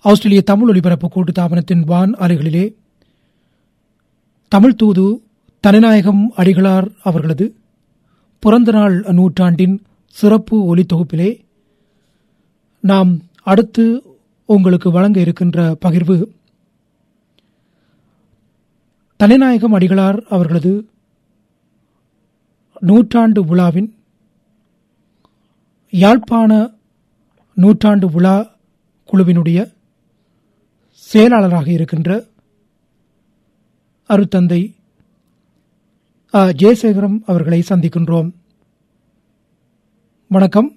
ஆஸ்திரேலிய தமிழ் ஒலிபரப்பு கூட்டுத்தாபனத்தின் வான் அலைகளிலே தமிழ் தூது தனிநாயகம் அடிகளார் அவர்களது பிறந்தநாள் நூற்றாண்டின் சிறப்பு ஒலி தொகுப்பிலே நாம் அடுத்து உங்களுக்கு வழங்க இருக்கின்ற பகிர்வு தனிநாயகம் அடிகளார் அவர்களது நூற்றாண்டு விழாவின் யாழ்ப்பாண நூற்றாண்டு விழா குழுவினுடைய செயலாளராக இருக்கின்ற அருத்தந்தை அ. ஜெயசேகரம் அவர்களை சந்திக்கின்றோம் வணக்கம்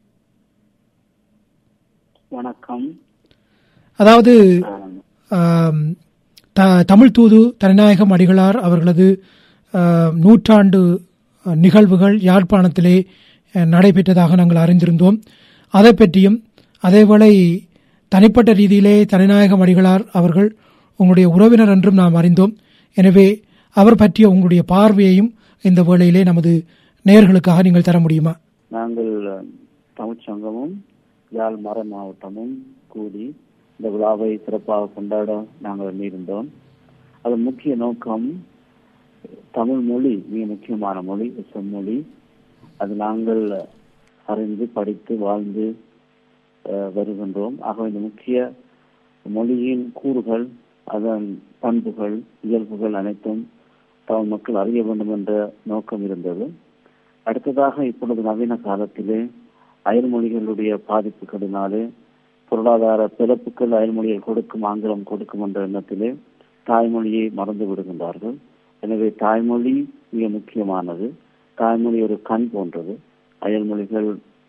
வணக்கம் அதாவது ஆம், ஆம், த- தமிழ் தூது தனிநாயகம் அடிகளார் அவர்களது ஆ, நூற்றாண்டு அ, நிகழ்வுகள் யாழ்ப்பாணத்திலே அ, நடைபெற்றதாக நாங்கள் அறிந்திருந்தோம் அதை பற்றியும் அதேவேளை தனிப்பட்ட ரீதியிலே தனிநாயகம் அடிகளார் அவர்கள் உங்களுடைய உறவினர் என்றும் நாம் அறிந்தோம் எனவே அவர் பற்றிய உங்களுடைய பார்வையையும் இந்த வேளையிலே நமது நேயர்களுக்காக நீங்கள் தர முடியுமா நாங்கள் அஹ், தமிழ்ச் சங்கமும் யாழ் மறை மாவட்டமும் கூடி இந்த விழாவை சிறப்பாக கொண்டாட நாங்கள் எண்ணியிருந்தோம் அதன் முக்கிய நோக்கம் தமிழ் மொழி மிக முக்கியமான மொழி செம்மொழி அது நாங்கள் அறிந்து படித்து வாழ்ந்து அஹ், வருகின்றோம் ஆக இந்த முக்கிய மொழியின் கூறுகள் அதன் பண்புகள் இயல்புகள் அனைத்தும் தமிழ் மக்கள் அறிய வேண்டும் என்ற நோக்கம் இருந்தது அடுத்ததாக இப்பொழுது நவீன காலத்திலே அயல்மொழிகளுடைய பாதிப்புகளினாலே பொருளாதார பிறப்புகள் அயல்மொழிகள் கொடுக்கும் ஆங்கிலம் கொடுக்கும் என்ற எண்ணத்திலே தாய்மொழியை மறந்து விடுகின்றார்கள் எனவே தாய்மொழி மிக முக்கியமானது தாய்மொழி ஒரு கண் போன்றது அயல்மொழிகள்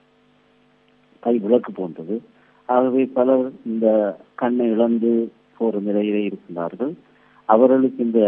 கை விளக்கு போன்றது ஆகவே பலர் இந்த கண்ணை இழந்து போற நிலையிலே இருக்கின்றார்கள் அவர்களுக்கு இந்த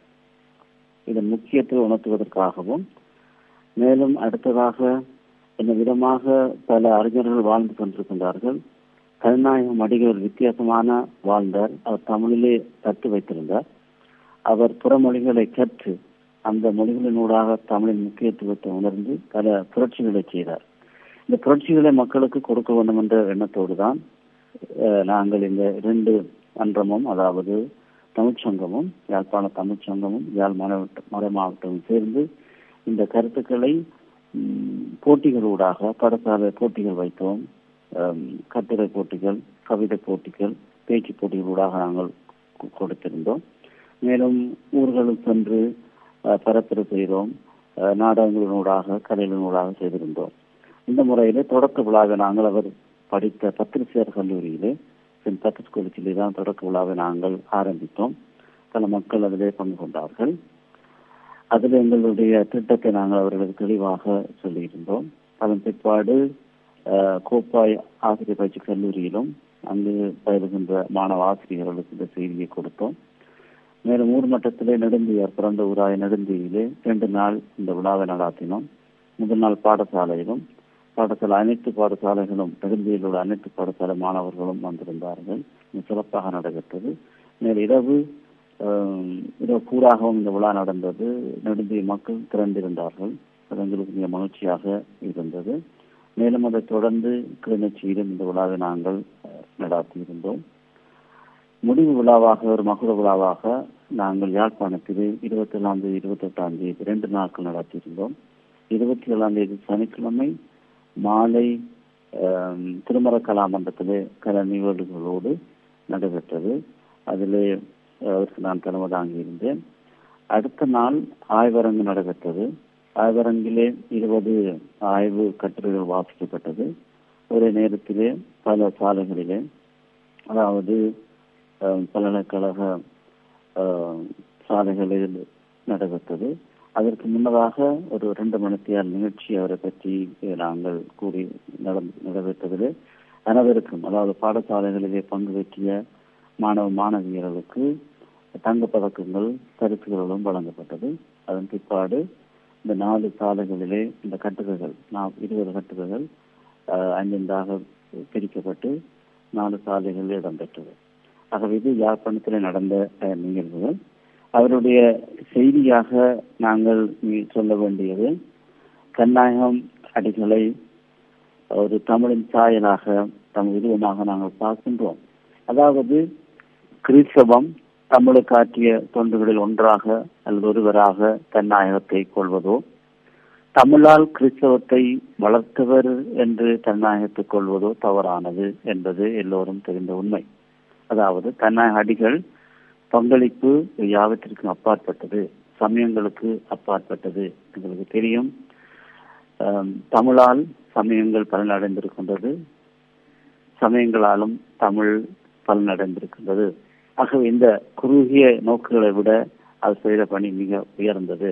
இதன் முக்கியத்தை உணர்த்துவதற்காகவும் மேலும் அடுத்ததாக இந்த விதமாக பல அறிஞர்கள் வாழ்ந்து கொண்டிருக்கின்றார்கள் கருநாயகம் அடிகள் வித்தியாசமான வாழ்ந்தார் அவர் தமிழிலே கற்று வைத்திருந்தார் அவர் புறமொழிகளை கற்று அந்த மொழிகளினூடாக தமிழின் முக்கியத்துவத்தை உணர்ந்து பல புரட்சிகளை செய்தார் இந்த புரட்சிகளை மக்களுக்கு கொடுக்க வேண்டும் என்ற எண்ணத்தோடு தான் அஹ், நாங்கள் இந்த இரண்டு மன்றமும் அதாவது தமிழ்ச்சங்கமும் யாழ்ப்பாண தமிழ்ச்சங்கமும் யாழ் மாவட்ட மறை மாவட்டமும் சேர்ந்து இந்த கருத்துக்களை ம், போட்டிகளூடாக பாடசாலை போட்டிகள் வைத்தோம் அம், கட்டுரை போட்டிகள் கவிதை போட்டிகள் பேச்சு போட்டிகளூடாக நாங்கள் கொ- கொடுத்திருந்தோம் மேலும் ஊர்களுக்கு சென்று அஹ், பரப்புரை செய்தோம் அஹ், நாடகங்களினூடாக கலைகளினூடாக செய்திருந்தோம் இந்த முறையிலே தொடக்க விழாவை நாங்கள் அவர் படித்த பத்திரிகையார் கல்லூரியிலே சென்ட் பத்திரிக் காலேஜிலே தான் தொடக்க விழாவை நாங்கள் ஆரம்பித்தோம் பல மக்கள் அதிலே பங்கு கொண்டார்கள் அதில் எங்களுடைய திட்டத்தை நாங்கள் அவர்களுக்கு தெளிவாக சொல்லியிருந்தோம் அதன் பிற்பாடு அஹ், கோப்பாய் ஆசிரியர் பயிற்சி கல்லூரியிலும் அங்கு பயிலுகின்ற மாணவ ஆசிரியர்களுக்கு இந்த செய்தியை கொடுத்தோம் மேலும் ஊர் மட்டத்திலே நெடுந்தியார் பிறந்த ஊராய நெடுந்தியிலே இரண்டு நாள் இந்த விழாவை நடாத்தினோம் முதல் நாள் பாடசாலையிலும் பாடசாலை அனைத்து பாடசாலைகளும் நெடுந்தியில் உள்ள அனைத்து பாடசாலை மாணவர்களும் வந்திருந்தார்கள் மிக சிறப்பாக நடைபெற்றது மேல் இரவு ஆஹ், இரவு பூராகவும் இந்த விழா நடந்தது நெடுந்திய மக்கள் திரண்டிருந்தார்கள் அது எங்களுக்கு மிக மகிழ்ச்சியாக இருந்தது மேலும் அதைத் தொடர்ந்து கிளிநொச்சியிலும் இந்த விழாவை நாங்கள் அஹ், நடாத்தியிருந்தோம் முடிவு விழாவாக ஒரு மகுட விழாவாக நாங்கள் யாழ்ப்பாணத்தில் இருபத்தி ஏழாம் தேதி இருபத்தி எட்டாம் தேதி இரண்டு நாட்கள் நடத்தியிருந்தோம் இருபத்தி ஏழாம் தேதி சனிக்கிழமை மாலை ஆம், திருமர கலாமண்டத்திலே கல நிகழ்வுகளோடு நடைபெற்றது அதிலே அவருக்கு நான் தலைமை தாங்கியிருந்தேன் அடுத்த நாள் ஆய்வரங்கு நடைபெற்றது ஆய்வரங்கிலே இருபது ஆய்வு கட்டுரைகள் வாசிக்கப்பட்டது ஒரே நேரத்திலே பல சாலைகளிலே அதாவது அஹ், பல்கலைக்கழக அஹ், சாலைகளில் நடைபெற்றது அதற்கு முன்னதாக ஒரு ரெண்டு மணித்தியால் நிகழ்ச்சி அவரை பற்றி நாங்கள் கூறி நடந்து நடைபெற்றதிலே அனைவருக்கும் அதாவது பாடசாலைகளிலே பங்கு பெற்றிய மாணவ மாணவியர்களுக்கு தங்கப் பதக்கங்கள் பரிசுகளும் வழங்கப்பட்டது அதன் பிற்பாடு இந்த நாலு சாலைகளிலே இந்த கட்டுரைகள் நான் இருபது கட்டுரைகள் அஹ், ஐந்தந்தாக பிரிக்கப்பட்டு நாலு சாலைகளில் இடம்பெற்றது ஆகவே இது யாழ்ப்பாணத்திலே நடந்த அஹ், நிகழ்வுகள் அவருடைய செய்தியாக நாங்கள் இ- சொல்ல வேண்டியது கண்ணாயகம் அடிகளை ஒரு தமிழின் சாயலாக தமிழ் உருவமாக நாங்கள் பார்க்கின்றோம் அதாவது கிறிஸ்தவம் தமிழுக்கு ஆற்றிய தொண்டுகளில் ஒன்றாக அல்லது ஒருவராக தன்னாயகத்தை கொள்வதோ தமிழால் கிறிஸ்தவத்தை வளர்த்தவர் என்று தன்னாயகத்துக் கொள்வதோ தவறானது என்பது எல்லோரும் தெரிந்த உண்மை அதாவது தன்னாயக அடிகள் பங்களிப்பு யாவற்றிற்கும் அப்பாற்பட்டது சமயங்களுக்கு அப்பாற்பட்டது எங்களுக்கு தெரியும் தமிழால் சமயங்கள் பலனடைந்திருக்கின்றது சமயங்களாலும் தமிழ் பலனடைந்திருக்கின்றது ஆகவே இந்த குறுகிய நோக்குகளை விட அது செய்த பணி மிக உயர்ந்தது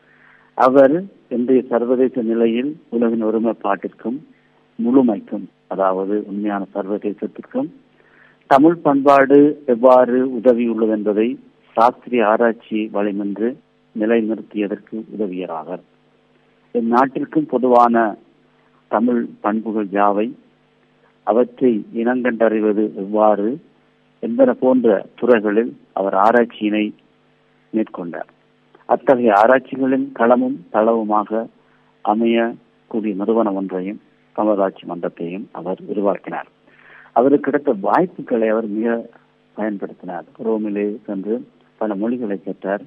அவர் இன்றைய சர்வதேச நிலையில் உலகின் ஒருமைப்பாட்டிற்கும் முழுமைக்கும் அதாவது உண்மையான சர்வதேசத்திற்கும் தமிழ் பண்பாடு எவ்வாறு உதவியுள்ளது என்பதை சாஸ்திரிய ஆராய்ச்சி வழிமின்று நிலைநிறுத்தியதற்கு உதவியராக இந்நாட்டிற்கும் பொதுவான தமிழ் பண்புகள் யாவை அவற்றை இனங்கண்டறிவது எவ்வாறு என்பன போன்ற துறைகளில் அவர் ஆராய்ச்சியினை மேற்கொண்டார் அத்தகைய ஆராய்ச்சிகளின் களமும் தளவுமாக அமையக்கூடிய நிறுவனம் ஒன்றையும் தமிழராட்சி மன்றத்தையும் அவர் உருவாக்கினார் அவருக்கு கிடைத்த வாய்ப்புகளை அவர் மிக பயன்படுத்தினார் ரோமிலே சென்று பல மொழிகளை கேட்டார்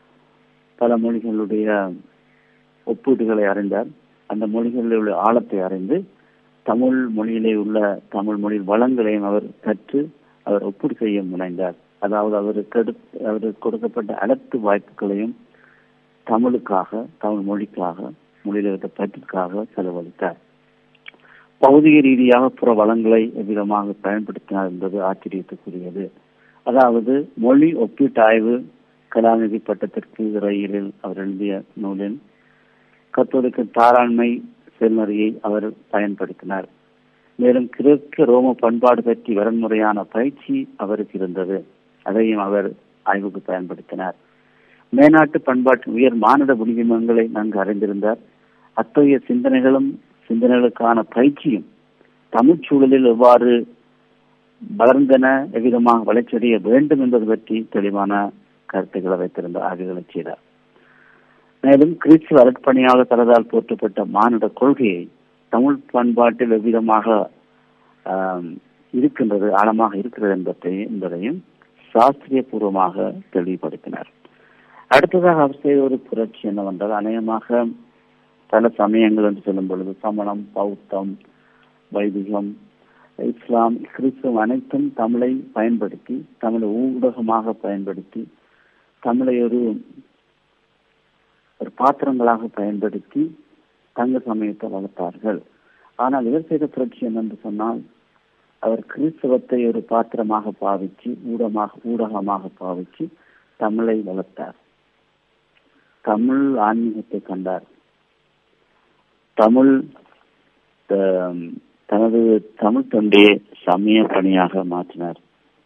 பல மொழிகளுடைய ஒப்பீடுகளை அறிந்தார் அந்த மொழிகளில் உள்ள ஆழத்தை அறிந்து தமிழ் மொழியிலே உள்ள தமிழ் மொழி வளங்களையும் அவர் கற்று அவர் ஒப்பீடு செய்ய முனைந்தார் அதாவது அவருக்கு அடுத்து அவருக்கு கொடுக்கப்பட்ட அனைத்து வாய்ப்புகளையும் தமிழுக்காக தமிழ் மொழிக்காக மொழியில் இருக்க பற்றிற்காக செலவழித்தார் பௌதிக ரீதியாக புற வளங்களை எவ்விதமாக பயன்படுத்தினார் என்பது ஆச்சரியத்துக்குரியது அதாவது மொழி ஒப்பீட்டாய்வு கலாநிதி பட்டத்திற்கு ரயிலில் அவர் எழுதிய நூலில் கத்தோலிக்க தாராண்மை செல்நறியை அவர் பயன்படுத்தினார் மேலும் கிழக்கு ரோம பண்பாடு பற்றி வரன்முறையான பயிற்சி அவருக்கு இருந்தது அதையும் அவர் ஆய்வுக்கு பயன்படுத்தினார் மேநாட்டு பண்பாட்டின் உயர் மாநில உரிமங்களை நன்கு அறிந்திருந்தார் அத்தகைய சிந்தனைகளும் சிந்தனைகளுக்கான பயிற்சியும் தமிழ் சூழலில் எவ்வாறு வளர்ந்தன எவ்விதமாக வளர்ச்சியடைய வேண்டும் என்பது பற்றி தெளிவான கருத்துக்களை வைத்திருந்த ஆய்வுகளை செய்தார் மேலும் கிறிஸ்துவ அறப்பணியாக தரதால் போற்றப்பட்ட மானுட கொள்கையை தமிழ் பண்பாட்டில் எவ்விதமாக இருக்கின்றது ஆழமாக இருக்கிறது என்பதை என்பதையும் சாஸ்திரிய பூர்வமாக தெளிவுபடுத்தினார் அடுத்ததாக அவர் செய்த ஒரு புரட்சி என்னவென்றால் அநேகமாக பல சமயங்கள் என்று சொல்லும் பொழுது சமணம் பௌத்தம் வைதிகம் இஸ்லாம் கிறிஸ்துவம் அனைத்தும் தமிழை பயன்படுத்தி தமிழை ஊடகமாக பயன்படுத்தி தமிழை ஒரு ஒரு பாத்திரங்களாக பயன்படுத்தி தங்க சமயத்தை வளர்த்தார்கள் ஆனால் இவர் செய்த புரட்சி என்னென்று சொன்னால் அவர் கிறிஸ்தவத்தை ஒரு பாத்திரமாக பாவிச்சு ஊடகமாக ஊடகமாக பாவிச்சு தமிழை வளர்த்தார் தமிழ் ஆன்மீகத்தை கண்டார் தமிழ் தனது தமிழ் தொண்டையை சமய பணியாக மாற்றினார்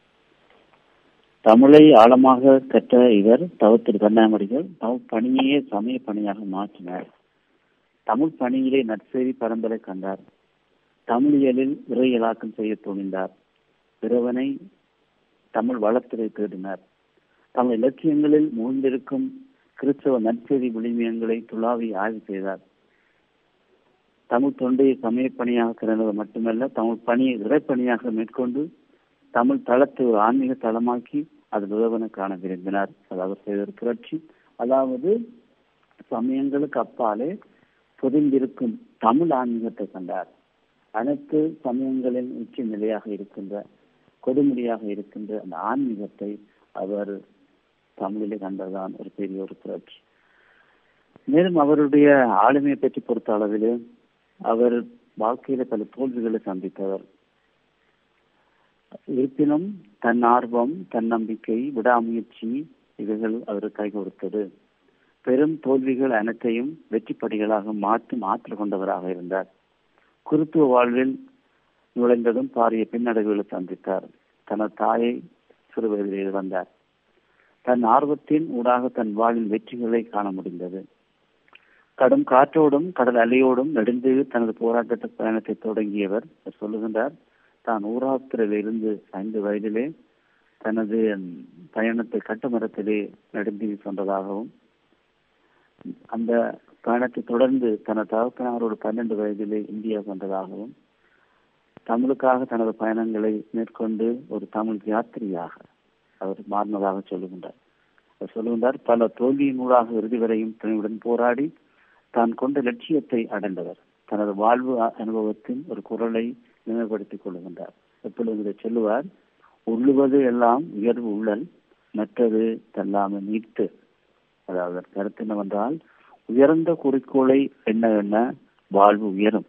தமிழை ஆழமாக கற்ற இவர் தவத்திரு கண்ணாமடிகள் தமிழ் பணியையே சமய பணியாக மாற்றினார் தமிழ் பணியிலே நற்செய்தி பரம்பரை கண்டார் தமிழியலில் இறையலாக்கம் செய்ய துணிந்தார் பிறவனை தமிழ் வளர்த்துறை தேடினார் தமிழ் இலக்கியங்களில் மூழ்ந்திருக்கும் கிறிஸ்தவ நற்செய்தி விளிமியங்களை துளாவி ஆய்வு செய்தார் தமிழ் தொண்டையை சமய பணியாக திறந்தது மட்டுமல்ல தமிழ் பணியை இறைப்பணியாக மேற்கொண்டு தமிழ் தளத்தை ஒரு ஆன்மீக தளமாக்கி அது உதவன காண விரும்பினார் அதாவது செய்த ஒரு புரட்சி அதாவது சமயங்களுக்கு அப்பாலே பொதிந்திருக்கும் தமிழ் ஆன்மீகத்தை கண்டார் அனைத்து சமயங்களின் உச்சி நிலையாக இருக்கின்ற கொடுமுடியாக இருக்கின்ற அந்த ஆன்மீகத்தை அவர் தமிழிலே கண்டதுதான் ஒரு பெரிய ஒரு புரட்சி மேலும் அவருடைய ஆளுமையை பற்றி பொறுத்த அளவிலே அவர் வாழ்க்கையில பல தோல்விகளை சந்தித்தவர் இருப்பினும் தன் ஆர்வம் தன்னம்பிக்கை விடாமுயற்சி இவைகள் அவர் கை கொடுத்தது பெரும் தோல்விகள் அனைத்தையும் வெற்றிப்படிகளாக மாற்றி மாற்ற கொண்டவராக இருந்தார் குருத்துவ வாழ்வில் நுழைந்ததும் பாரிய பின்னடைவுகளை சந்தித்தார் தனது தாயை சிறு வயதில் இழந்தார் தன் ஆர்வத்தின் ஊடாக தன் வாழ்வில் வெற்றிகளை காண முடிந்தது கடும் காற்றோடும் கடல் அலையோடும் நெடுந்து தனது போராட்ட பயணத்தை தொடங்கியவர் சொல்லுகின்றார் தான் ஊராத்திரில் இருந்து ஐந்து வயதிலே தனது பயணத்தை கட்டுமரத்திலே நடுந்தி சென்றதாகவும் அந்த பயணத்தை தொடர்ந்து தனது தகப்பனாரோடு பன்னெண்டு வயதிலே இந்தியா சென்றதாகவும் தமிழுக்காக தனது பயணங்களை மேற்கொண்டு ஒரு தமிழ் யாத்திரியாக அவர் மாறினதாக சொல்லுகின்றார் அவர் சொல்லுகின்றார் பல தோல்வியினூடாக இறுதி வரையும் துணையுடன் போராடி தான் கொண்ட லட்சியத்தை அடைந்தவர் தனது வாழ்வு அனுபவத்தின் ஒரு குரலை நினைவுபடுத்திக் கொள்கின்றார் எப்பொழுது இதை சொல்லுவார் உள்ளுவது எல்லாம் உயர்வு உள்ளல் மற்றது தள்ளாமல் நீட்டு அதாவது கருத்து என்னவென்றால் உயர்ந்த குறிக்கோளை என்ன என்ன வாழ்வு உயரும்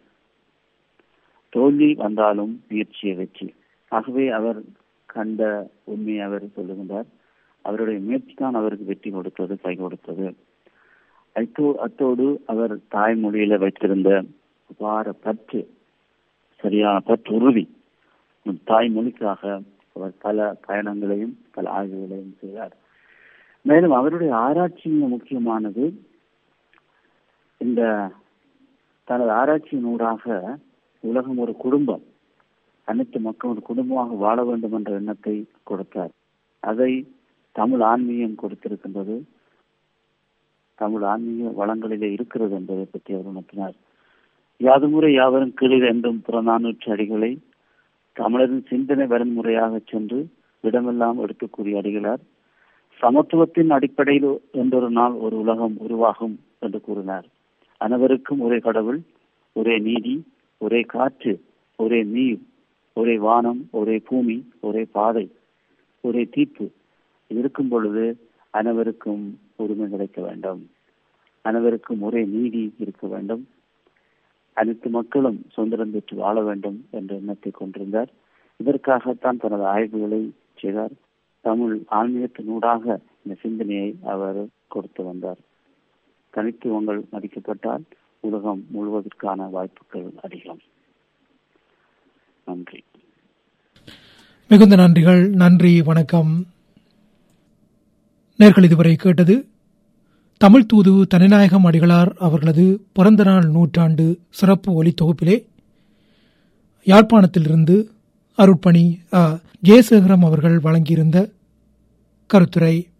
தோல்வி வந்தாலும் முயற்சியை வெற்றி ஆகவே அவர் கண்ட உண்மையை அவர் சொல்லுகின்றார் அவருடைய முயற்சி தான் அவருக்கு வெற்றி கொடுத்தது கை கொடுத்தது அத்தோ அத்தோடு அவர் தாய்மொழியில வைத்திருந்த அபார பற்று சரியான பற்று உறுதி தாய்மொழிக்காக அவர் பல பயணங்களையும் பல ஆய்வுகளையும் செய்தார் மேலும் அவருடைய ஆராய்ச்சி முக்கியமானது இந்த தனது ஆராய்ச்சியினூடாக உலகம் ஒரு குடும்பம் அனைத்து மக்கள் ஒரு குடும்பமாக வாழ வேண்டும் என்ற எண்ணத்தை கொடுத்தார் அதை தமிழ் ஆன்மீகம் கொடுத்திருக்கின்றது தமிழ் ஆன்மீக வளங்களிலே இருக்கிறது என்பதை பற்றி அவர் உணர்த்தினார் யாதுமுறை யாவரும் கீழில் என்றும் புறநானூற்று அடிகளை தமிழரின் சிந்தனை வரன்முறையாக சென்று இடமெல்லாம் எடுத்து கூறிய அடிகளார் சமத்துவத்தின் அடிப்படையில் என்றொரு நாள் ஒரு உலகம் உருவாகும் என்று கூறினார் அனைவருக்கும் ஒரே கடவுள் ஒரே நீதி ஒரே காற்று ஒரே நீர் ஒரே வானம் ஒரே பூமி ஒரே பாதை ஒரே தீர்ப்பு இருக்கும் பொழுது அனைவருக்கும் உரிமை கிடைக்க வேண்டும் அனைவருக்கும் ஒரே நீதி இருக்க வேண்டும் அனைத்து மக்களும் சுதந்திரம் பெற்று வாழ வேண்டும் என்ற எண்ணத்தை கொண்டிருந்தார் இதற்காகத்தான் தனது ஆய்வுகளை செய்தார் தமிழ் ஆன்மீகத்தினூடாக இந்த சிந்தனையை அவர் கொடுத்து வந்தார் தனித்துவங்கள் மதிக்கப்பட்டால் உலகம் முழுவதற்கான வாய்ப்புகள் அதிகம் நன்றி மிகுந்த நன்றிகள் நன்றி வணக்கம் நேர்கள் இதுவரை கேட்டது தமிழ் தூது தனிநாயகம் அடிகளார் அவர்களது பிறந்த நாள் நூற்றாண்டு சிறப்பு ஒலி தொகுப்பிலே யாழ்ப்பாணத்திலிருந்து அருட்பணி ஜெயசேகரம் அவர்கள் வழங்கியிருந்த கருத்துரை